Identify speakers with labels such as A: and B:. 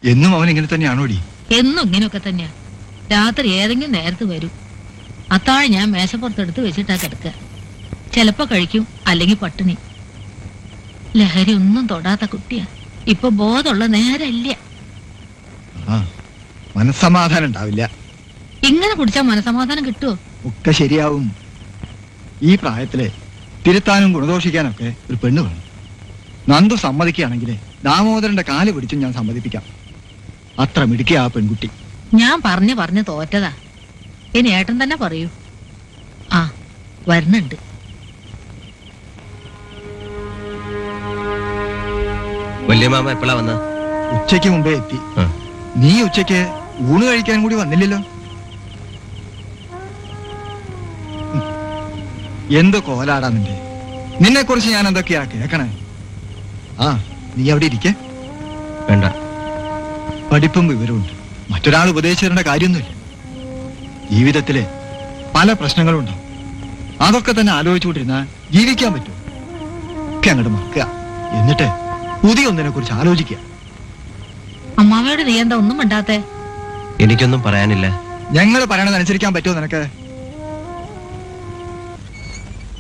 A: എന്നും അവൻ ഇങ്ങനെ തന്നെയാണോടി
B: എന്നും ഇങ്ങനെയൊക്കെ തന്നെയാ രാത്രി ഏതെങ്കിലും നേരത്ത് വരും അത്താഴം ഞാൻ മേശപ്പുറത്തെടുത്ത് വെച്ചിട്ടാ കിടക്കുക ചിലപ്പോ കഴിക്കും അല്ലെങ്കിൽ പട്ടിണി ലഹരി ഒന്നും തൊടാത്ത കുട്ടിയാ ഇപ്പൊ ബോധമുള്ള നേരല്ല
A: ആ മനസ്സമാധാനം ഉണ്ടാവില്ല
B: ഇങ്ങനെ കുടിച്ചാൽ മനസമാധാനം കിട്ടുമോ
A: ഒക്കെ ശരിയാവും ഈ പ്രായത്തില് തിരുത്താനും ഗുണദോഷിക്കാനൊക്കെ ഒരു പെണ്ണ് വേണം നന്ദു സമ്മതിക്കുകയാണെങ്കിൽ ദാമോദരന്റെ കാല് പിടിച്ചും ഞാൻ സമ്മതിപ്പിക്കാം അത്ര മിടുക്കിയ ആ പെൺകുട്ടി
B: ഞാൻ പറഞ്ഞു പറഞ്ഞു തോറ്റതാ ഇനി ഏട്ടൻ തന്നെ പറയൂ ആ വരുന്നുണ്ട്
C: വലിയ മാമ എപ്പോഴാ വന്ന
A: ഉച്ചയ്ക്ക് മുമ്പേ എത്തി
C: ആ.
A: നീ ഉച്ചയ്ക്ക് ഊണ് കഴിക്കാൻ കൂടി വന്നില്ലല്ലോ ഉം. എന്ത് കോലാടാ നിന്റെ നിന്നെ കുറിച്ച് ഞാൻ എന്തൊക്കെയാ കേക്കണേ ആ നീ അവിടെ ഇരിക്കേ
C: വേണ്ട
A: പഠിപ്പും വിവരമുണ്ട് മറ്റൊരാൾ ഉപദേശിച്ചു തരേണ്ട കാര്യമൊന്നുമില്ല ജീവിതത്തില് പല പ്രശ്നങ്ങളും ഉണ്ടാവും അതൊക്കെ തന്നെ ആലോചിച്ചുകൊണ്ടിരുന്നാ ജീവിക്കാൻ പറ്റും ഒക്കെ അങ്ങോട്ട് മറക്കുക എന്നിട്ട് പുതിയ ഒന്നിനെ കുറിച്ച് ആലോചിക്കുക
B: അമ്മാവയോട് നീ എന്താ ഒന്നും മിണ്ടാത്തെ
C: എനിക്കൊന്നും പറയാനില്ല
A: ഞങ്ങൾ പറയണത് അനുസരിക്കാൻ പറ്റുമോ നിനക്ക്